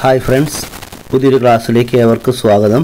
hi friends പുതിയൊരു ക്ലാസ്സിലേക്ക് ഏവർക്കും സ്വാഗതം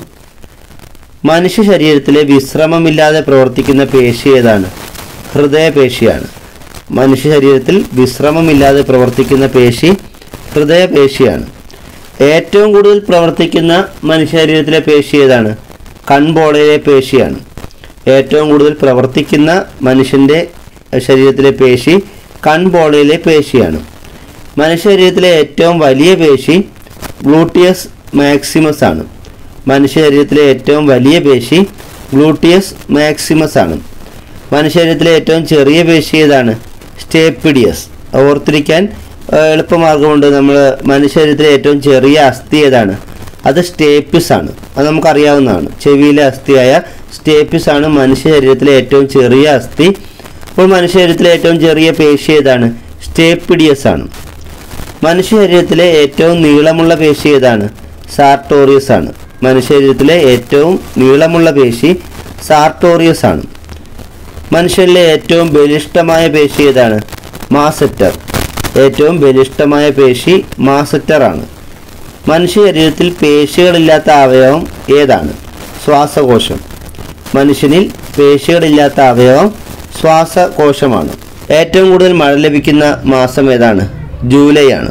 മനുഷ്യ ശരീരത്തിലെ വിശ്രമമില്ലാതെ പ്രവർത്തിക്കുന്ന പേശി ഏതാണ് ഹൃദയപേശിയാണ് മനുഷ്യ ശരീരത്തിൽ വിശ്രമമില്ലാതെ പ്രവർത്തിക്കുന്ന പേശി ഹൃദയപേശിയാണ് ഏറ്റവും കൂടുതൽ പ്രവർത്തിക്കുന്ന മനുഷ്യ ശരീരത്തിലെ പേശി ഏതാണ് കൺപോളയിലെ പേശിയാണ് ഏറ്റവും കൂടുതൽ പ്രവർത്തിക്കുന്ന മനുഷ്യൻ്റെ ശരീരത്തിലെ പേശി കൺപോളയിലെ പേശിയാണ് മനുഷ്യ ശരീരത്തിലെ ഏറ്റവും വലിയ പേശി ഗ്ലൂട്ടിയസ് മാക്സിമസ് ആണ് മനുഷ്യ ശരീരത്തിലെ ഏറ്റവും വലിയ പേശി ഗ്ലൂട്ടിയസ് മാക്സിമസ് ആണ് മനുഷ്യ ശരീരത്തിലെ ഏറ്റവും ചെറിയ പേശി ഏതാണ് സ്റ്റേപ്പിഡിയസ് ഓർത്തിരിക്കാൻ ആ, എളുപ്പമാർഗമുണ്ട് നമ്മൾ മനുഷ്യ ശരീരത്തിലെ ഏറ്റവും ചെറിയ അസ്ഥി ഏതാണ് അത് സ്റ്റേപ്പിസ് ആണ് അത് നമുക്കറിയാവുന്നതാണ് ചെവിയിലെ അസ്ഥിയായ സ്റ്റേപ്പിസ് ആണ് മനുഷ്യ ശരീരത്തിലെ ഏറ്റവും ചെറിയ അസ്ഥി അപ്പോൾ മനുഷ്യ ശരീരത്തിലെ ഏറ്റവും ചെറിയ പേശി ഏതാണ് സ്റ്റേപ്പിഡിയസ് ആണ് മനുഷ്യ ശരീരത്തിലെ ഏറ്റവും നീളമുള്ള പേശി ഏതാണ് സാർട്ടോറിയസ് ആണ് മനുഷ്യ ശരീരത്തിലെ ഏറ്റവും നീളമുള്ള പേശി സാർട്ടോറിയസ് ആണ് മനുഷ്യരിലെ ഏറ്റവും ബലിഷ്ഠമായ പേശി ഏതാണ് മാസറ്റർ ഏറ്റവും ബലിഷ്ഠമായ പേശി മാസറ്റർ ആണ് മനുഷ്യ ശരീരത്തിൽ പേശികളില്ലാത്ത അവയവം ഏതാണ് ശ്വാസകോശം മനുഷ്യനിൽ പേശികളില്ലാത്ത അവയവം ശ്വാസകോശമാണ് ഏറ്റവും കൂടുതൽ മഴ ലഭിക്കുന്ന മാസം ഏതാണ് ജൂലൈ ആണ്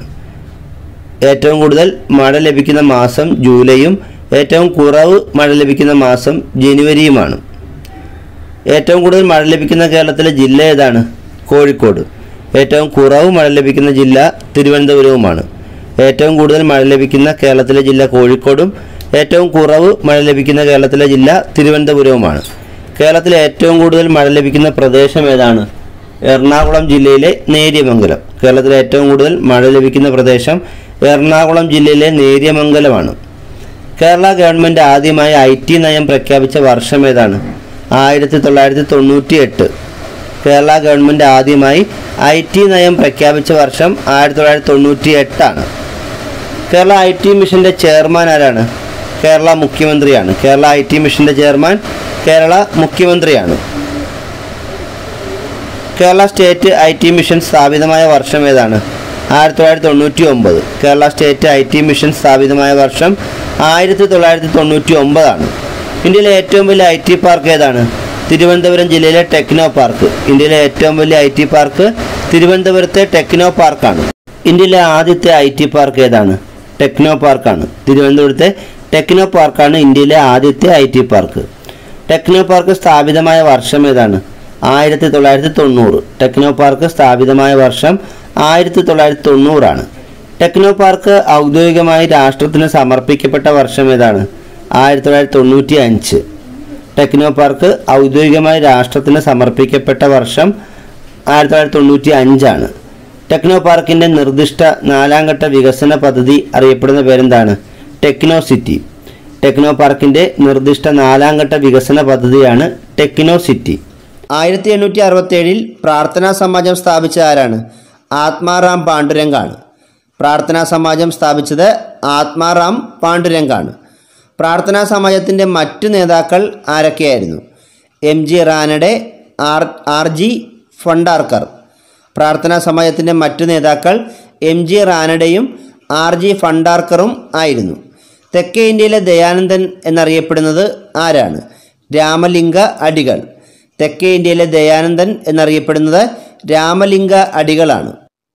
ഏറ്റവും കൂടുതൽ മഴ ലഭിക്കുന്ന മാസം ജൂലൈയും ഏറ്റവും കുറവ് മഴ ലഭിക്കുന്ന മാസം ജനുവരിയുമാണ് ഏറ്റവും കൂടുതൽ മഴ ലഭിക്കുന്ന കേരളത്തിലെ ജില്ല ഏതാണ് കോഴിക്കോട് ഏറ്റവും കുറവ് മഴ ലഭിക്കുന്ന ജില്ല തിരുവനന്തപുരവുമാണ് ഏറ്റവും കൂടുതൽ മഴ ലഭിക്കുന്ന കേരളത്തിലെ ജില്ല കോഴിക്കോടും ഏറ്റവും കുറവ് മഴ ലഭിക്കുന്ന കേരളത്തിലെ ജില്ല തിരുവനന്തപുരവുമാണ് കേരളത്തിലെ ഏറ്റവും കൂടുതൽ മഴ ലഭിക്കുന്ന പ്രദേശം ഏതാണ് എറണാകുളം ജില്ലയിലെ നേര്യമംഗലം കേരളത്തിലെ ഏറ്റവും കൂടുതൽ മഴ ലഭിക്കുന്ന പ്രദേശം എറണാകുളം ജില്ലയിലെ നേര്യമംഗലമാണ് കേരള ഗവൺമെൻറ് ആദ്യമായി ഐ ടി നയം പ്രഖ്യാപിച്ച വർഷം ഏതാണ് ആയിരത്തി തൊള്ളായിരത്തി തൊണ്ണൂറ്റി എട്ട് കേരള ഗവൺമെൻറ് ആദ്യമായി ഐ ടി നയം പ്രഖ്യാപിച്ച വർഷം ആയിരത്തി തൊള്ളായിരത്തി തൊണ്ണൂറ്റി എട്ടാണ് കേരള ഐ ടി മിഷൻ്റെ ചെയർമാൻ ആരാണ് കേരള മുഖ്യമന്ത്രിയാണ് കേരള ഐ ടി മിഷൻ്റെ ചെയർമാൻ കേരള മുഖ്യമന്ത്രിയാണ് Kerala state I T mission സ്ഥാപിതമായ വർഷം ഏതാണ് ആയിരത്തി തൊള്ളായിരത്തി തൊണ്ണൂറ്റി ഒമ്പത് Kerala state I T mission സ്ഥാപിതമായ വർഷം ആയിരത്തി തൊള്ളായിരത്തി തൊണ്ണൂറ്റി ഒമ്പതാണ് ഇന്ത്യയിലെ ഏറ്റവും വലിയ ഐ ടി പാർക്ക് ഏതാണ് തിരുവനന്തപുരം ജില്ലയിലെ ടെക്നോ പാർക്ക് ഇന്ത്യയിലെ ഏറ്റവും വലിയ ഐ ടി പാർക്ക് തിരുവനന്തപുരത്തെ ടെക്നോ പാർക്കാണ് ഇന്ത്യയിലെ ആദ്യത്തെ ഐ ടി പാർക്ക് ഏതാണ് ടെക്നോ പാർക്കാണ് തിരുവനന്തപുരത്തെ ടെക്നോ പാർക്കാണ് ഇന്ത്യയിലെ ആദ്യത്തെ I T park techno park സ്ഥാപിതമായ വർഷം ഏതാണ് ആയിരത്തി തൊള്ളായിരത്തി തൊണ്ണൂറ് ടെക്നോ പാർക്ക് സ്ഥാപിതമായ വർഷം ആയിരത്തി തൊള്ളായിരത്തി തൊണ്ണൂറാണ് ടെക്നോ പാർക്ക് ഔദ്യോഗികമായി രാഷ്ട്രത്തിന് സമർപ്പിക്കപ്പെട്ട വർഷം ഏതാണ് ആയിരത്തി തൊള്ളായിരത്തി തൊണ്ണൂറ്റി അഞ്ച് ടെക്നോ പാർക്ക് ഔദ്യോഗികമായി രാഷ്ട്രത്തിന് സമർപ്പിക്കപ്പെട്ട വർഷം ആയിരത്തി തൊള്ളായിരത്തി തൊണ്ണൂറ്റി അഞ്ചാണ് ടെക്നോ പാർക്കിൻ്റെ നിർദ്ദിഷ്ട നാലാം ഘട്ട വികസന പദ്ധതി അറിയപ്പെടുന്ന പേരെന്താണ് ടെക്നോ സിറ്റി ടെക്നോ പാർക്കിൻ്റെ നിർദ്ദിഷ്ട നാലാം ഘട്ട വികസന പദ്ധതിയാണ് ടെക്നോ സിറ്റി ആയിരത്തി എണ്ണൂറ്റി അറുപത്തേഴിൽ പ്രാർത്ഥനാ സമാജം സ്ഥാപിച്ച ആരാണ് ആത്മാറാം പാണ്ഡുരംഗാണ് പ്രാർത്ഥനാ സമാജം സ്ഥാപിച്ചത് ആത്മാറാം പാണ്ഡുരംഗാണ് പ്രാർത്ഥനാ സമാജത്തിൻ്റെ മറ്റു നേതാക്കൾ ആരൊക്കെയായിരുന്നു M G Ranade R R G Bhandarkar പ്രാർത്ഥനാ സമാജത്തിൻ്റെ മറ്റു നേതാക്കൾ എം ജി റാനഡയും ആർ ജി ഫണ്ടാർക്കറും ആയിരുന്നു തെക്കേ ഇന്ത്യയിലെ ദയാനന്ദൻ എന്നറിയപ്പെടുന്നത് ആരാണ് രാമലിംഗ അടികൾ തെക്കേ ഇന്ത്യയിലെ ദയാനന്ദൻ എന്നറിയപ്പെടുന്നത് രാമലിംഗ അടികളാണ്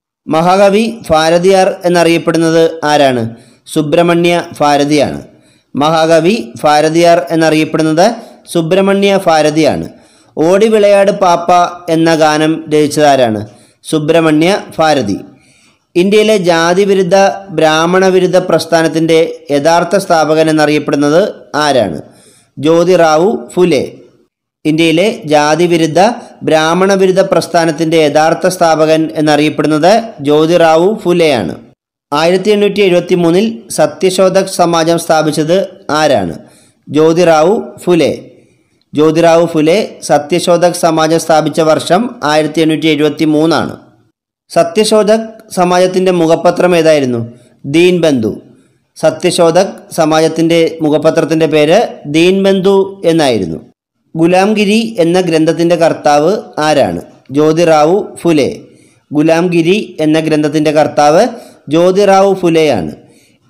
മഹാകവി ഭാരതിയാർ എന്നറിയപ്പെടുന്നത് ആരാണ് സുബ്രഹ്മണ്യ ഭാരതിയാണ് മഹാകവി ഭാരതിയാർ എന്നറിയപ്പെടുന്നത് സുബ്രഹ്മണ്യ ഭാരതിയാണ് ഓടി വിളയാട് പാപ്പ എന്ന ഗാനം രചിച്ചതാരാണ് സുബ്രഹ്മണ്യ ഭാരതി ഇന്ത്യയിലെ ജാതിവിരുദ്ധ ബ്രാഹ്മണ വിരുദ്ധ പ്രസ്ഥാനത്തിൻ്റെ യഥാർത്ഥ സ്ഥാപകൻ എന്നറിയപ്പെടുന്നത് ആരാണ് ജ്യോതിറാവു ഫുലെ ഇന്ത്യയിലെ ജാതിവിരുദ്ധ ബ്രാഹ്മണ വിരുദ്ധ പ്രസ്ഥാനത്തിൻ്റെ യഥാർത്ഥ സ്ഥാപകൻ എന്നറിയപ്പെടുന്നത് ജ്യോതിറാവു ഫുലെയാണ് ആയിരത്തി എണ്ണൂറ്റി എഴുപത്തി മൂന്നിൽ സത്യശോധക് സമാജം സ്ഥാപിച്ചത് ആരാണ് ജ്യോതിറാവു ഫുലെ ജ്യോതിറാവു ഫുലെ സത്യശോധക് സമാജം സ്ഥാപിച്ച വർഷം ആയിരത്തി എണ്ണൂറ്റി എഴുപത്തി മൂന്നാണ് സത്യശോധക് സമാജത്തിൻ്റെ മുഖപത്രം ഏതായിരുന്നു ദീൻ ബന്ധു സത്യശോധക് സമാജത്തിൻ്റെ മുഖപത്രത്തിൻ്റെ പേര് ദീൻ ബന്ധു എന്നായിരുന്നു ഗുലാംഗിരി എന്ന ഗ്രന്ഥത്തിൻ്റെ കർത്താവ് ആരാണ് ജ്യോതിറാവു ഫുലെ ഗുലാംഗിരി എന്ന ഗ്രന്ഥത്തിൻ്റെ കർത്താവ് ജ്യോതിറാവു ഫുലെയാണ്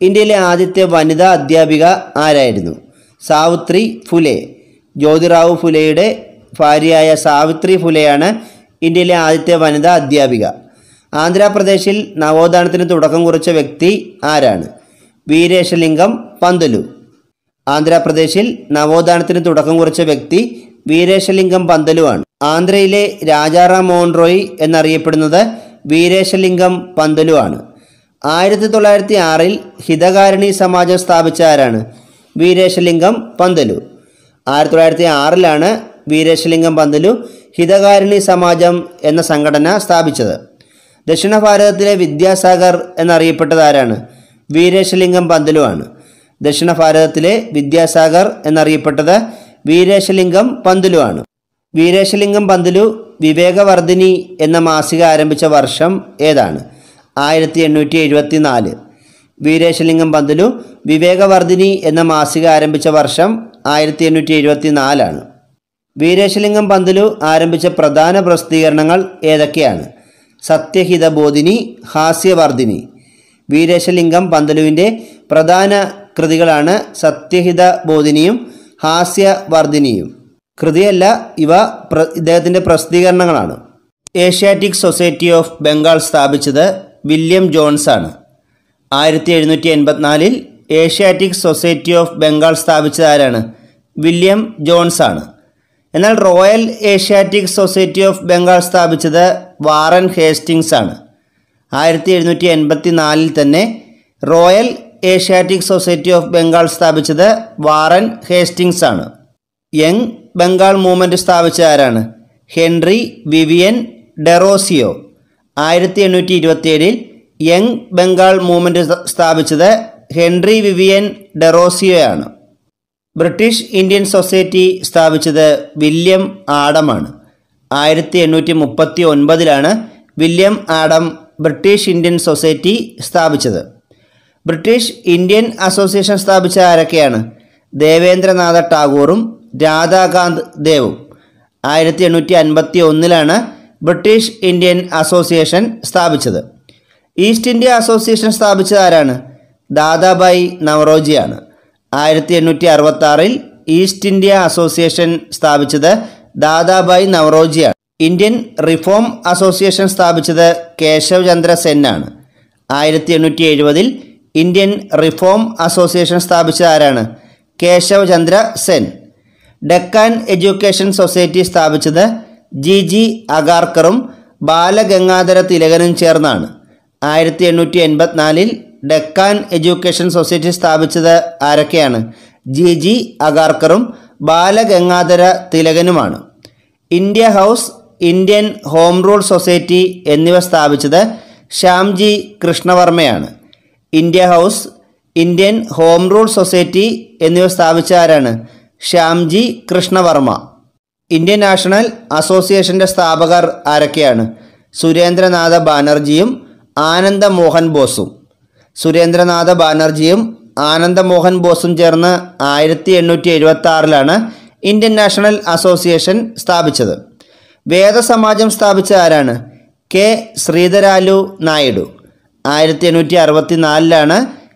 ഇന്ത്യയിലെ ആദ്യത്തെ വനിതാ അധ്യാപിക ആരായിരുന്നു സാവിത്രി ഫുലെ ജ്യോതിറാവു ഫുലെയുടെ ഭാര്യയായ സാവിത്രി ഫുലെയാണ് ഇന്ത്യയിലെ ആദ്യത്തെ വനിതാ അധ്യാപിക ആന്ധ്രാപ്രദേശിൽ നവോത്ഥാനത്തിന് തുടക്കം കുറിച്ച വ്യക്തി ആരാണ് വീരേശലിംഗം പന്തലു ആന്ധ്രാപ്രദേശിൽ നവോത്ഥാനത്തിന് തുടക്കം കുറിച്ച വ്യക്തി വീരേശലിംഗം പന്തലുവാണ് ആന്ധ്രയിലെ രാജാറാം മോഹൻ റോയ് എന്നറിയപ്പെടുന്നത് വീരേശലിംഗം പന്തലുവാണ് ആയിരത്തി തൊള്ളായിരത്തി ആറിൽ ഹിതകാരിണി സമാജം സ്ഥാപിച്ച ആരാണ് വീരേശലിംഗം പന്തലു ആയിരത്തി തൊള്ളായിരത്തി ആറിലാണ് വീരേശലിംഗം പന്തലു ഹിതകാരിണി സമാജം എന്ന സംഘടന സ്ഥാപിച്ചത് ദക്ഷിണ ഭാരതത്തിലെ വിദ്യാസാഗർ എന്നറിയപ്പെട്ടത് ആരാണ് വീരേശലിംഗം പന്തലുവാണ് ദക്ഷിണ ഭാരതത്തിലെ വിദ്യാസാഗർ എന്നറിയപ്പെട്ടത് വീരേശലിംഗം പന്തലുവാണ് വീരേശലിംഗം പന്തലു വിവേകവർദ്ധിനി എന്ന മാസിക ആരംഭിച്ച വർഷം ഏതാണ് ആയിരത്തി എണ്ണൂറ്റി എഴുപത്തി നാല് വീരേശലിംഗം പന്തലു വിവേകവർദ്ധിനി എന്ന മാസിക ആരംഭിച്ച വർഷം ആയിരത്തി എണ്ണൂറ്റി എഴുപത്തി നാലാണ് വീരേശലിംഗം പന്തലു ആരംഭിച്ച പ്രധാന പ്രസിദ്ധീകരണങ്ങൾ ഏതൊക്കെയാണ് സത്യഹിതബോധിനി ഹാസ്യവർദ്ധിനി വീരേശലിംഗം പന്തലുവിൻ്റെ പ്രധാന കൃതികളാണ് സത്യഹിത ബോധിനിയും ഹാസ്യവർദ്ധിനിയും കൃതിയല്ല ഇവ പ്ര ഇദ്ദേഹത്തിൻ്റെ പ്രസിദ്ധീകരണങ്ങളാണ് ഏഷ്യാറ്റിക് സൊസൈറ്റി ഓഫ് ബംഗാൾ സ്ഥാപിച്ചത് വില്യം ജോൺസ് ആണ് ആയിരത്തി എഴുന്നൂറ്റി എൺപത്തിനാലിൽ ഏഷ്യാറ്റിക് സൊസൈറ്റി ഓഫ് ബംഗാൾ സ്ഥാപിച്ചത് ആരാണ് വില്യം ജോൺസ് ആണ് എന്നാൽ royal Asiatic society of Bengal സ്ഥാപിച്ചത് വാറൻ ഹേസ്റ്റിങ്സ് ആണ് ആയിരത്തി എഴുന്നൂറ്റി എൺപത്തി നാലിൽ തന്നെ royal Asiatic society of Bengal സ്ഥാപിച്ചത് വാറൻ ഹേസ്റ്റിങ്സ് ആണ് യങ് ബംഗാൾ മൂവ്മെൻറ്റ് സ്ഥാപിച്ച ആരാണ് ഹെൻറി വിവിയൻ ഡെറോസിയോ ആയിരത്തി എണ്ണൂറ്റി ഇരുപത്തിയേഴിൽ യങ് ബംഗാൾ മൂവ്മെൻറ്റ് സ്ഥാപിച്ചത് ഹെൻറി വിവിയൻ ഡെറോസിയോയാണ് ബ്രിട്ടീഷ് ഇന്ത്യൻ സൊസൈറ്റി സ്ഥാപിച്ചത് വില്യം ആഡമാണ് ആയിരത്തി എണ്ണൂറ്റി മുപ്പത്തി ഒൻപതിലാണ് William Adam British Indian society സ്ഥാപിച്ചത് ബ്രിട്ടീഷ് ഇന്ത്യൻ അസോസിയേഷൻ സ്ഥാപിച്ച ആരൊക്കെയാണ് ദേവേന്ദ്രനാഥ ടാഗോറും രാധാകാന്ത് ദേവും ആയിരത്തി എണ്ണൂറ്റി അൻപത്തി ഒന്നിലാണ് ബ്രിട്ടീഷ് ഇന്ത്യൻ അസോസിയേഷൻ സ്ഥാപിച്ചത് ഈസ്റ്റ് ഇന്ത്യ അസോസിയേഷൻ സ്ഥാപിച്ചത് ആരാണ് ദാദാബായി നവറോജിയാണ് ആയിരത്തി എണ്ണൂറ്റി അറുപത്തി ആറിൽ ഈസ്റ്റ് ഇന്ത്യ അസോസിയേഷൻ സ്ഥാപിച്ചത് ദാദാബായി നവറോജിയാണ് ഇന്ത്യൻ റിഫോം അസോസിയേഷൻ സ്ഥാപിച്ചത് കേശവ് ചന്ദ്ര സെൻ ആണ് ആയിരത്തി എണ്ണൂറ്റി എഴുപതിൽ ഇന്ത്യൻ റിഫോം അസോസിയേഷൻ സ്ഥാപിച്ചത് ആരാണ് കേശവ് ചന്ദ്ര സെൻ ഡെക്കാൻ എഡ്യൂക്കേഷൻ സൊസൈറ്റി സ്ഥാപിച്ചത് ജി ജി അഗാർക്കറും ബാലഗംഗാധര തിലകനും ചേർന്നാണ് ആയിരത്തി എണ്ണൂറ്റി എൺപത്തിനാലിൽ ഡെക്കാൻ എഡ്യൂക്കേഷൻ സൊസൈറ്റി സ്ഥാപിച്ചത് ആരൊക്കെയാണ് ജി ജി അഗാർക്കറും ബാലഗംഗാധര തിലകനുമാണ് India house Indian home rule society എന്നിവ സ്ഥാപിച്ചത് ശ്യാംജി കൃഷ്ണവർമ്മയാണ് India house Indian home rule society എന്നിവ സ്ഥാപിച്ച ആരാണ് ശ്യാംജി കൃഷ്ണവർമ്മ ഇന്ത്യൻ നാഷണൽ അസോസിയേഷൻ്റെ സ്ഥാപകർ ആരൊക്കെയാണ് സുരേന്ദ്രനാഥ ബാനർജിയും ആനന്ദ മോഹൻ ബോസും സുരേന്ദ്രനാഥ ബാനർജിയും ആനന്ദ മോഹൻ ബോസും ചേർന്ന് ആയിരത്തി എണ്ണൂറ്റി എഴുപത്തി ആറിലാണ് ഇന്ത്യൻ നാഷണൽ അസോസിയേഷൻ സ്ഥാപിച്ചത് വേദസമാജം സ്ഥാപിച്ച ആരാണ് കെ ശ്രീധരാലു നായിഡു ആയിരത്തി എണ്ണൂറ്റി അറുപത്തി നാലിലാണ്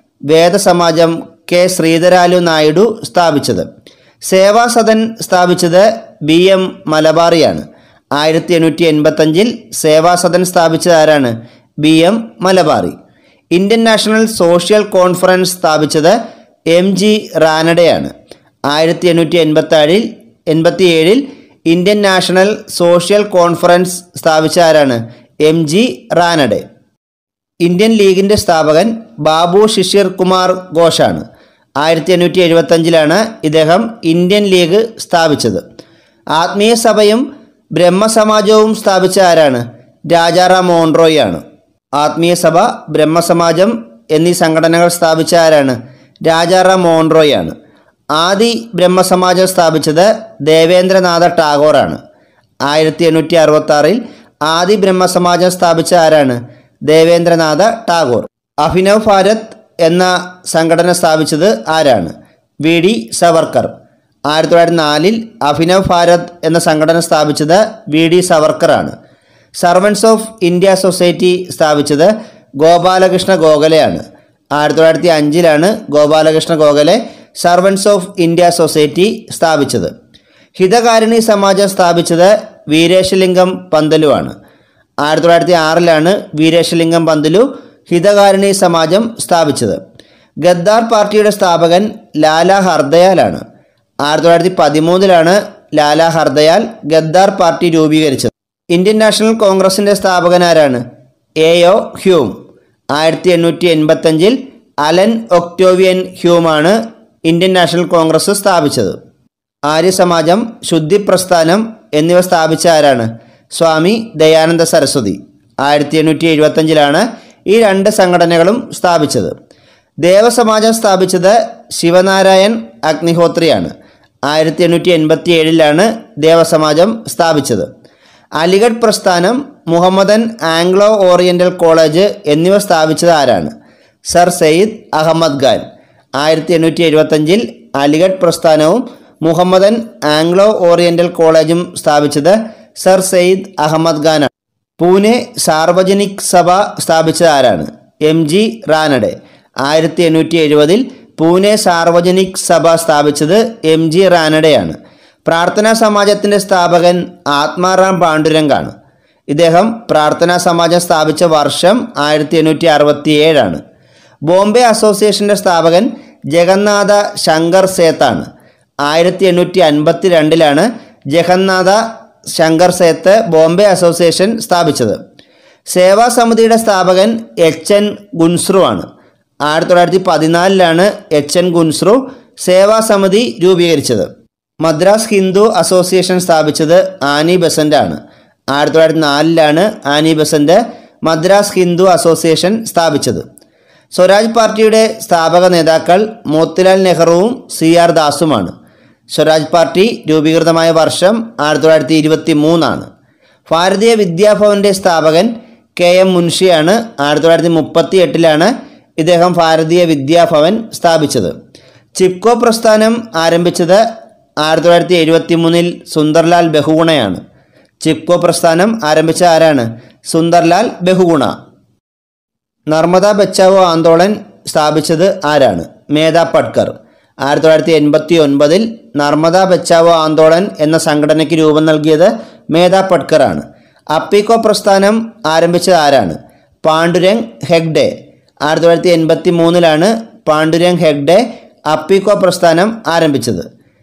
വേദസമാജം കെ ശ്രീധരാലു നായിഡു സ്ഥാപിച്ചത് സേവാസദൻ സ്ഥാപിച്ചത് ബി എം മലബാറിയാണ് ആയിരത്തി എണ്ണൂറ്റി എൺപത്തഞ്ചിൽ സേവാസദൻ സ്ഥാപിച്ചത് ആരാണ് B M Malabari Indian national social conference സ്ഥാപിച്ചത് എം ജി റാനഡയാണ് ആയിരത്തി എണ്ണൂറ്റി എൺപത്തേഴിൽ എൺപത്തി ഏഴിൽ ഇന്ത്യൻ നാഷണൽ സോഷ്യൽ കോൺഫറൻസ് സ്ഥാപിച്ച ആരാണ് എം ജി റാനഡെ ഇന്ത്യൻ ലീഗിൻ്റെ സ്ഥാപകൻ ബാബു ശിശിർ കുമാർ ഘോഷാണ് ആയിരത്തി എണ്ണൂറ്റി എഴുപത്തഞ്ചിലാണ് ഇദ്ദേഹം ഇന്ത്യൻ ലീഗ് സ്ഥാപിച്ചത് ആത്മീയ സഭയും ബ്രഹ്മസമാജവും സ്ഥാപിച്ച ആരാണ് രാജാറാം മോഹൻ റോയ് ആണ് ആത്മീയ സഭ ബ്രഹ്മസമാജം എന്നീ സംഘടനകൾ സ്ഥാപിച്ച ആരാണ് രാജാറാം മോഹൻ റോയ് ആണ് ആദി ബ്രഹ്മസമാജം സ്ഥാപിച്ചത് ദേവേന്ദ്രനാഥ ടാഗോറാണ് ആയിരത്തി എണ്ണൂറ്റി അറുപത്തി ആറിൽ ആദി ബ്രഹ്മസമാജം സ്ഥാപിച്ച ആരാണ് ദേവേന്ദ്രനാഥ ടാഗോർ അഭിനവ് ഭാരത് എന്ന സംഘടന സ്ഥാപിച്ചത് ആരാണ് വി ഡി സവർക്കർ ആയിരത്തി തൊള്ളായിരത്തി നാലിൽ അഭിനവ് ഭാരത് എന്ന സംഘടന സ്ഥാപിച്ചത് വി ഡി സവർക്കറാണ് സർവൻസ് ഓഫ് ഇന്ത്യ സൊസൈറ്റി സ്ഥാപിച്ചത് ഗോപാലകൃഷ്ണ ഗോഖലെയാണ് ആയിരത്തി തൊള്ളായിരത്തി അഞ്ചിലാണ് Gopalakrishna Gokhale servants of India society സ്ഥാപിച്ചത് ഹിതകാരിണി സമാജം സ്ഥാപിച്ചത് വീരേശലിംഗം പന്തലുവാണ് ആയിരത്തി തൊള്ളായിരത്തി ആറിലാണ് വീരേശലിംഗം പന്തലു ഹിതകാരിണി സമാജം സ്ഥാപിച്ചത് ഗദ്ദാർ പാർട്ടിയുടെ സ്ഥാപകൻ ലാല ഹർദയാലാണ് ആയിരത്തി തൊള്ളായിരത്തി പതിമൂന്നിലാണ് ലാല ഹർദയാൽ ഗദ്ദാർ പാർട്ടി രൂപീകരിച്ചത് ഇന്ത്യൻ നാഷണൽ കോൺഗ്രസിൻ്റെ സ്ഥാപകനാരാണ് എ ഒ ഹ്യൂം ആയിരത്തി എണ്ണൂറ്റി എൺപത്തഞ്ചിൽ അലൻ ഒക്ടോവിയൻ ഹ്യൂമാണ് ഇന്ത്യൻ നാഷണൽ കോൺഗ്രസ് സ്ഥാപിച്ചത് ആര്യസമാജം ശുദ്ധി പ്രസ്ഥാനം എന്നിവ സ്ഥാപിച്ച ആരാണ് സ്വാമി ദയാനന്ദ സരസ്വതി ആയിരത്തി എണ്ണൂറ്റി എഴുപത്തഞ്ചിലാണ് ഈ രണ്ട് സംഘടനകളും സ്ഥാപിച്ചത് ദേവസമാജം സ്ഥാപിച്ചത് ശിവനാരായൺ അഗ്നിഹോത്രിയാണ് ആയിരത്തി എണ്ണൂറ്റി എൺപത്തി ഏഴിലാണ് ദേവസമാജം സ്ഥാപിച്ചത് അലിഗഡ് പ്രസ്ഥാനം മുഹമ്മദൻ ആംഗ്ലോ ഓറിയൻ്റൽ കോളേജ് എന്നിവ സ്ഥാപിച്ചത് ആരാണ് സർ സയ്യിദ് അഹമ്മദ് ഖാൻ ആയിരത്തി എണ്ണൂറ്റി എഴുപത്തഞ്ചിൽ അലിഗഡ് പ്രസ്ഥാനവും മുഹമ്മദൻ ആംഗ്ലോ ഓറിയൻ്റൽ കോളേജും സ്ഥാപിച്ചത് സർ സയ്യിദ് അഹമ്മദ് ഖാനാണ് പൂനെ സാർവജനിക് സഭ സ്ഥാപിച്ചത് ആരാണ് എം ജി റാനഡെ ആയിരത്തി എണ്ണൂറ്റി എഴുപതിൽ പൂനെ സാർവജനിക് സഭ സ്ഥാപിച്ചത് എം ജി റാനഡെയാണ് പ്രാർത്ഥനാ സമാജത്തിൻ്റെ സ്ഥാപകൻ ആത്മാറാം പാണ്ഡുരംഗാണ് ഇദ്ദേഹം പ്രാർത്ഥനാ സമാജം സ്ഥാപിച്ച വർഷം ആയിരത്തി എണ്ണൂറ്റി അറുപത്തി ഏഴാണ് ബോംബെ അസോസിയേഷൻ്റെ സ്ഥാപകൻ ജഗന്നാഥ ശങ്കർ സേത്താണ് ആയിരത്തി എണ്ണൂറ്റി അൻപത്തി രണ്ടിലാണ് ജഗന്നാഥ ശങ്കർ സേത്ത് ബോംബെ അസോസിയേഷൻ സ്ഥാപിച്ചത് സേവാ സമിതിയുടെ സ്ഥാപകൻ എച്ച് എൻ ഗുൻസ്രു ആണ് ആയിരത്തി തൊള്ളായിരത്തി പതിനാലിലാണ് എച്ച് എൻ ഗുൻസ്രു സേവാ സമിതി രൂപീകരിച്ചത് മദ്രാസ് ഹിന്ദു അസോസിയേഷൻ സ്ഥാപിച്ചത് ആനി ബസന്റ് ആണ് ആയിരത്തി തൊള്ളായിരത്തി നാലിലാണ് Annie Besant Madras Hindu association സ്ഥാപിച്ചത് സ്വരാജ് പാർട്ടിയുടെ സ്ഥാപക നേതാക്കൾ മോത്തിലാൽ നെഹ്റുവും സി ആർ ദാസുമാണ് സ്വരാജ് പാർട്ടി രൂപീകൃതമായ വർഷം ആയിരത്തി തൊള്ളായിരത്തി ഇരുപത്തി മൂന്നാണ് ഭാരതീയ വിദ്യാഭവൻ്റെ സ്ഥാപകൻ കെ എം മുൻഷിയാണ് ആയിരത്തി തൊള്ളായിരത്തി മുപ്പത്തി എട്ടിലാണ് ഇദ്ദേഹം ഭാരതീയ വിദ്യാഭവൻ സ്ഥാപിച്ചത് ചിപ്കോ പ്രസ്ഥാനം ആരംഭിച്ചത് ആയിരത്തി തൊള്ളായിരത്തി എഴുപത്തി മൂന്നിൽ സുന്ദർലാൽ ബഹുഗുണയാണ് ചിപ്കോ പ്രസ്ഥാനം ആരംഭിച്ച ആരാണ് സുന്ദർലാൽ ബഹുഗുണ നർമ്മദ ബച്ചാവോ ആന്തോളൻ സ്ഥാപിച്ചത് ആരാണ് മേധ പട്കർ ആയിരത്തി തൊള്ളായിരത്തി എൺപത്തി ഒൻപതിൽ നർമ്മദ ബച്ചാവോ ആന്തോളൻ എന്ന സംഘടനയ്ക്ക് രൂപം നൽകിയത് മേധ പട്കറാണ് അപ്പിക്കോ പ്രസ്ഥാനം ആരംഭിച്ചത് ആരാണ് പാണ്ഡുരംഗ് ഹെഗ്ഡെ ആയിരത്തി തൊള്ളായിരത്തി എൺപത്തി മൂന്നിലാണ് പാണ്ഡുരംഗ് ഹെഗ്ഡെ അപ്പിക്കോ പ്രസ്ഥാനം ആരംഭിച്ചത്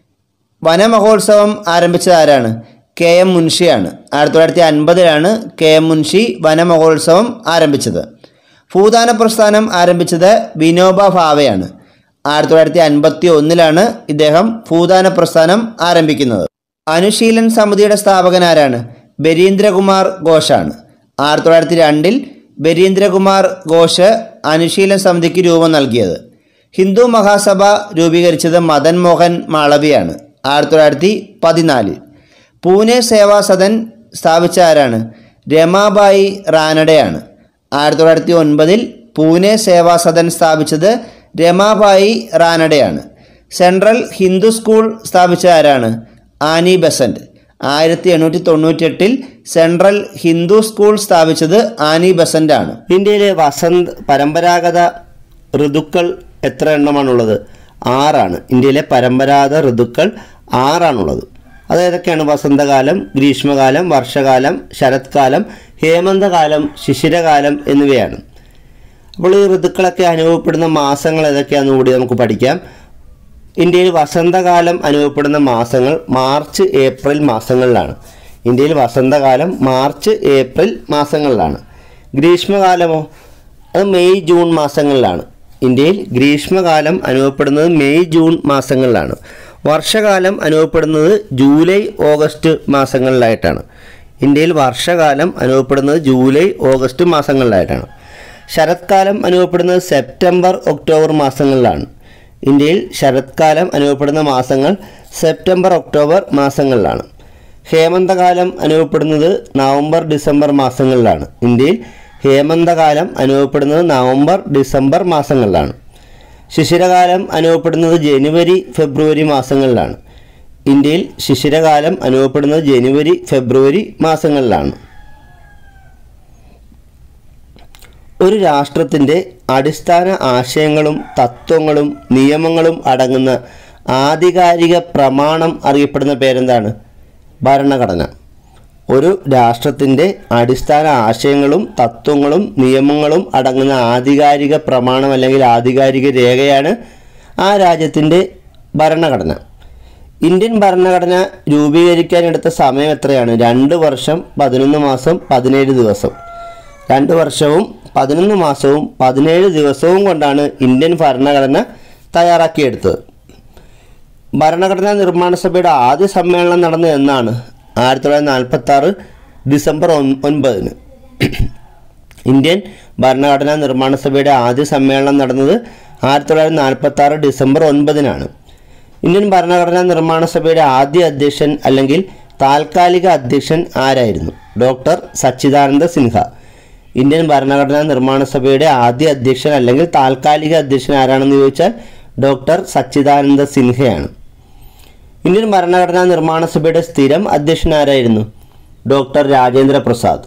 വനമഹോത്സവം ആരംഭിച്ചത് ആരാണ് കെ എം മുൻഷിയാണ് ആയിരത്തി തൊള്ളായിരത്തി അൻപതിലാണ് കെ എം മുൻഷി വനമഹോത്സവം ആരംഭിച്ചത് ഭൂദാന പ്രസ്ഥാനം ആരംഭിച്ചത് വിനോബ ഭാവെയാണ് ആയിരത്തി തൊള്ളായിരത്തി അൻപത്തി ഒന്നിലാണ് ഇദ്ദേഹം ഭൂദാന പ്രസ്ഥാനം ആരംഭിക്കുന്നത് അനുശീലൻ സമിതിയുടെ സ്ഥാപകൻ ആരാണ് ബരീന്ദ്രകുമാർ ഘോഷാണ് ആയിരത്തി തൊള്ളായിരത്തി രണ്ടിൽ ബരീന്ദ്രകുമാർ ഘോഷ് അനുശീലൻ സമിതിക്ക് രൂപം നൽകിയത് ഹിന്ദു മഹാസഭ രൂപീകരിച്ചത് മദൻ മോഹൻ മാളവിയാണ് ആയിരത്തി തൊള്ളായിരത്തി പതിനാലിൽ പൂനെ സേവാ സദൻ സ്ഥാപിച്ച ആരാണ് രമാബായി റാനഡെയാണ് ആയിരത്തി തൊള്ളായിരത്തി ഒൻപതിൽ പൂനെ സേവാ സദൻ സ്ഥാപിച്ചത് രമാബായി റാനഡെയാണ് സെൻട്രൽ ഹിന്ദു സ്കൂൾ സ്ഥാപിച്ച ആരാണ് ആനി ബസന്റ് ആയിരത്തി എണ്ണൂറ്റി തൊണ്ണൂറ്റെട്ടിൽ സെൻട്രൽ ഹിന്ദു സ്കൂൾ സ്ഥാപിച്ചത് ആനി ബസന്റ് ആണ് ഇന്ത്യയിലെ വസന്ത് പരമ്പരാഗത ഋതുക്കൾ എത്ര എണ്ണമാണുള്ളത് ആറാണ് ഇന്ത്യയിലെ പരമ്പരാഗത ഋതുക്കൾ ആറാണുള്ളത് അത് ഏതൊക്കെയാണ് വസന്തകാലം ഗ്രീഷ്മകാലം വർഷകാലം ശരത്കാലം ഹേമന്തകാലം ശിശിരകാലം എന്നിവയാണ് അപ്പോൾ ഈ ഋതുക്കളൊക്കെ അനുഭവപ്പെടുന്ന മാസങ്ങൾ ഏതൊക്കെയാണെന്ന് കൂടി നമുക്ക് പഠിക്കാം ഇന്ത്യയിൽ വസന്തകാലം അനുഭവപ്പെടുന്ന മാസങ്ങൾ മാർച്ച് ഏപ്രിൽ മാസങ്ങളിലാണ് ഇന്ത്യയിൽ വസന്തകാലം മാർച്ച് ഏപ്രിൽ മാസങ്ങളിലാണ് ഗ്രീഷ്മകാലമോ അത് മെയ് ജൂൺ മാസങ്ങളിലാണ് ഇന്ത്യയിൽ ഗ്രീഷ്മകാലം അനുഭവപ്പെടുന്നത് മെയ് ജൂൺ മാസങ്ങളിലാണ് വർഷകാലം അനുഭവപ്പെടുന്നത് ജൂലൈ ഓഗസ്റ്റ് മാസങ്ങളിലായിട്ടാണ് ഇന്ത്യയിൽ വർഷകാലം അനുഭവപ്പെടുന്നത് ജൂലൈ ഓഗസ്റ്റ് മാസങ്ങളിലായിട്ടാണ് ശരത്കാലം അനുഭവപ്പെടുന്നത് സെപ്റ്റംബർ ഒക്ടോബർ മാസങ്ങളിലാണ് ഇന്ത്യയിൽ ശരത്കാലം അനുഭവപ്പെടുന്ന മാസങ്ങൾ സെപ്റ്റംബർ ഒക്ടോബർ മാസങ്ങളിലാണ് ഹേമന്തകാലം അനുഭവപ്പെടുന്നത് നവംബർ ഡിസംബർ മാസങ്ങളിലാണ് ഇന്ത്യയിൽ ഹേമന്തകാലം അനുഭവപ്പെടുന്നത് നവംബർ ഡിസംബർ മാസങ്ങളിലാണ് ശിശിരകാലം അനുഭവപ്പെടുന്നത് ജനുവരി ഫെബ്രുവരി മാസങ്ങളിലാണ് ഇന്ത്യയിൽ ശിശിരകാലം അനുഭവപ്പെടുന്നത് ജനുവരി ഫെബ്രുവരി മാസങ്ങളിലാണ് ഒരു രാഷ്ട്രത്തിൻ്റെ അടിസ്ഥാന ആശയങ്ങളും തത്വങ്ങളും നിയമങ്ങളും അടങ്ങുന്ന ആധികാരിക പ്രമാണം അറിയപ്പെടുന്ന പേരെന്താണ് ഭരണഘടന ഒരു രാഷ്ട്രത്തിൻ്റെ അടിസ്ഥാന ആശയങ്ങളും തത്വങ്ങളും നിയമങ്ങളും അടങ്ങുന്ന ആധികാരിക പ്രമാണം അല്ലെങ്കിൽ ആധികാരിക രേഖയാണ് ആ രാജ്യത്തിൻ്റെ ഭരണഘടന ഇന്ത്യൻ ഭരണഘടന രൂപീകരിക്കാൻ എടുത്ത സമയം എത്രയാണ് രണ്ട് വർഷം പതിനൊന്ന് മാസം പതിനേഴ് ദിവസം രണ്ട് വർഷവും പതിനൊന്ന് മാസവും പതിനേഴ് ദിവസവും കൊണ്ടാണ് ഇന്ത്യൻ ഭരണഘടന തയ്യാറാക്കിയെടുത്തത് ഭരണഘടനാ നിർമ്മാണ സഭയുടെ ആദ്യ സമ്മേളനം നടന്നത് എന്നാണ് ആയിരത്തി തൊള്ളായിരത്തി നാൽപ്പത്തി ആറ് ഡിസംബർ ഒൻ- ഒൻപതിന് ഇന്ത്യൻ ഭരണഘടനാ നിർമ്മാണ സഭയുടെ ആദ്യ സമ്മേളനം നടന്നത് ആയിരത്തി തൊള്ളായിരത്തി നാൽപ്പത്തി ആറ് ഡിസംബർ ഒൻപതിനാണ് ഇന്ത്യൻ ഭരണഘടനാ നിർമ്മാണ സഭയുടെ ആദ്യ അധ്യക്ഷൻ അല്ലെങ്കിൽ താൽക്കാലിക അധ്യക്ഷൻ ആരായിരുന്നു ഡോക്ടർ സച്ചിദാനന്ദ സിൻഹ ഇന്ത്യൻ ഭരണഘടനാ നിർമ്മാണ സഭയുടെ ആദ്യ അധ്യക്ഷൻ അല്ലെങ്കിൽ താൽക്കാലിക അധ്യക്ഷൻ ആരാണെന്ന് ചോദിച്ചാൽ ഡോക്ടർ സച്ചിദാനന്ദ സിൻഹയാണ് ഇന്ത്യൻ ഭരണഘടനാ നിർമ്മാണ സഭയുടെ സ്ഥിരം അധ്യക്ഷൻ ആരായിരുന്നു ഡോക്ടർ രാജേന്ദ്ര പ്രസാദ്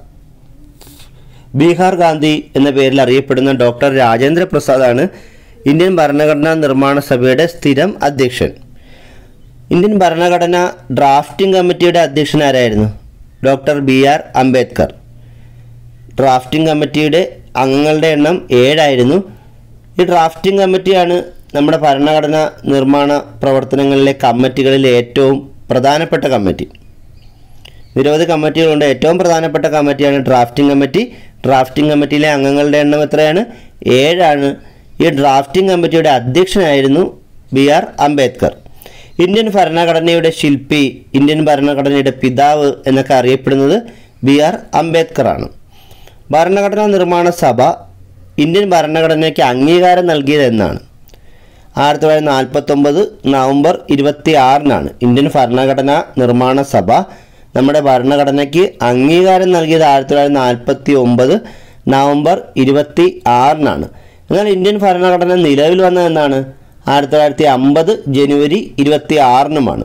ബീഹാർ ഗാന്ധി എന്ന പേരിൽ അറിയപ്പെടുന്ന ഡോക്ടർ രാജേന്ദ്ര പ്രസാദാണ് ഇന്ത്യൻ ഭരണഘടനാ നിർമ്മാണ സഭയുടെ സ്ഥിരം അധ്യക്ഷൻ ഇന്ത്യൻ ഭരണഘടന ഡ്രാഫ്റ്റിംഗ് കമ്മിറ്റിയുടെ അധ്യക്ഷൻ ആരായിരുന്നു doctor B R Ambedkar drafting കമ്മിറ്റിയുടെ അംഗങ്ങളുടെ എണ്ണം ഏഴായിരുന്നു ഈ ഡ്രാഫ്റ്റിംഗ് കമ്മിറ്റിയാണ് നമ്മുടെ ഭരണഘടന നിർമ്മാണ പ്രവർത്തനങ്ങളിലെ കമ്മിറ്റികളിൽ ഏറ്റവും പ്രധാനപ്പെട്ട കമ്മിറ്റി നിരവധി കമ്മിറ്റികളുണ്ട് ഏറ്റവും പ്രധാനപ്പെട്ട കമ്മിറ്റിയാണ് ഡ്രാഫ്റ്റിംഗ് കമ്മിറ്റി ഡ്രാഫ്റ്റിംഗ് കമ്മിറ്റിയിലെ അംഗങ്ങളുടെ എണ്ണം എത്രയാണ് ഏഴാണ് ഈ ഡ്രാഫ്റ്റിംഗ് കമ്മിറ്റിയുടെ അധ്യക്ഷനായിരുന്നു ബി ആർ അംബേദ്കർ ഇന്ത്യൻ ഭരണഘടനയുടെ ശില്പി ഇന്ത്യൻ ഭരണഘടനയുടെ പിതാവ് എന്നൊക്കെ അറിയപ്പെടുന്നത് ബി ആർ അംബേദ്കർ ആണ് ഭരണഘടനാ നിർമ്മാണ സഭ ഇന്ത്യൻ ഭരണഘടനയ്ക്ക് അംഗീകാരം നൽകിയത് എന്നാണ് ആയിരത്തി തൊള്ളായിരത്തി നാൽപ്പത്തൊമ്പത് നവംബർ ഇരുപത്തി ആറിനാണ് ഇന്ത്യൻ ഭരണഘടനാ നിർമ്മാണ സഭ നമ്മുടെ ഭരണഘടനയ്ക്ക് അംഗീകാരം നൽകിയത് ആയിരത്തി തൊള്ളായിരത്തി നാൽപ്പത്തി ഒമ്പത് നവംബർ ഇരുപത്തി ആറിനാണ് എന്നാൽ ഇന്ത്യൻ ഭരണഘടന നിലവിൽ വന്നത് എന്നാണ് ആയിരത്തി തൊള്ളായിരത്തി അമ്പത് ജനുവരി ഇരുപത്തി ആറിനുമാണ്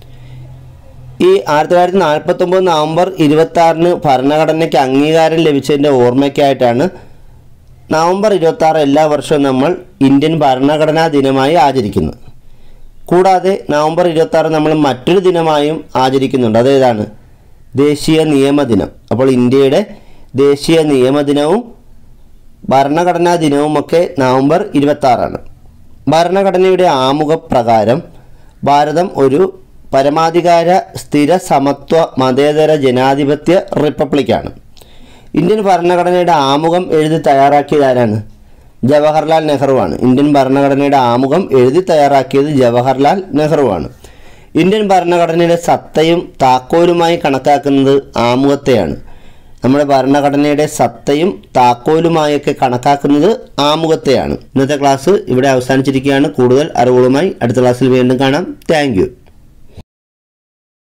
ഈ ആയിരത്തി തൊള്ളായിരത്തി നാൽപ്പത്തൊമ്പത് നവംബർ ഇരുപത്തി ആറിന് ഭരണഘടനയ്ക്ക് അംഗീകാരം ലഭിച്ചതിൻ്റെ ഓർമ്മയ്ക്കായിട്ടാണ് നവംബർ ഇരുപത്തി ആറ് എല്ലാ വർഷവും നമ്മൾ ഇന്ത്യൻ ഭരണഘടനാ ദിനമായി ആചരിക്കുന്നു കൂടാതെ നവംബർ ഇരുപത്തി ആറ് നമ്മൾ മറ്റൊരു ദിനമായും ആചരിക്കുന്നുണ്ട് അതേതാണ് ദേശീയ നിയമദിനം അപ്പോൾ ഇന്ത്യയുടെ ദേശീയ നിയമദിനവും ഭരണഘടനാ ദിനവുമൊക്കെ നവംബർ ഇരുപത്തി ആറാണ് ഭരണഘടനയുടെ ആമുഖപ്രകാരം ഭാരതം ഒരു പരമാധികാര സ്ഥിര സമത്വ മതേതര ജനാധിപത്യ റിപ്പബ്ലിക്കാണ് ഇന്ത്യൻ ഭരണഘടനയുടെ ആമുഖം എഴുതി തയ്യാറാക്കിയത് ആരാണ് ജവഹർലാൽ നെഹ്റുവാണ് ഇന്ത്യൻ ഭരണഘടനയുടെ ആമുഖം എഴുതി തയ്യാറാക്കിയത് ജവഹർലാൽ നെഹ്റുവാണ് ഇന്ത്യൻ ഭരണഘടനയുടെ സത്തയും താക്കോലുമായി കണക്കാക്കുന്നത് ആമുഖത്തെയാണ് നമ്മുടെ ഭരണഘടനയുടെ സത്തയും താക്കോലുമായൊക്കെ കണക്കാക്കുന്നത് ആമുഖത്തെയാണ് ഇന്നത്തെ ക്ലാസ് ഇവിടെ അവസാനിച്ചിരിക്കുകയാണ് കൂടുതൽ അറിവുകളുമായി അടുത്ത ക്ലാസ്സിൽ വീണ്ടും കാണാം താങ്ക്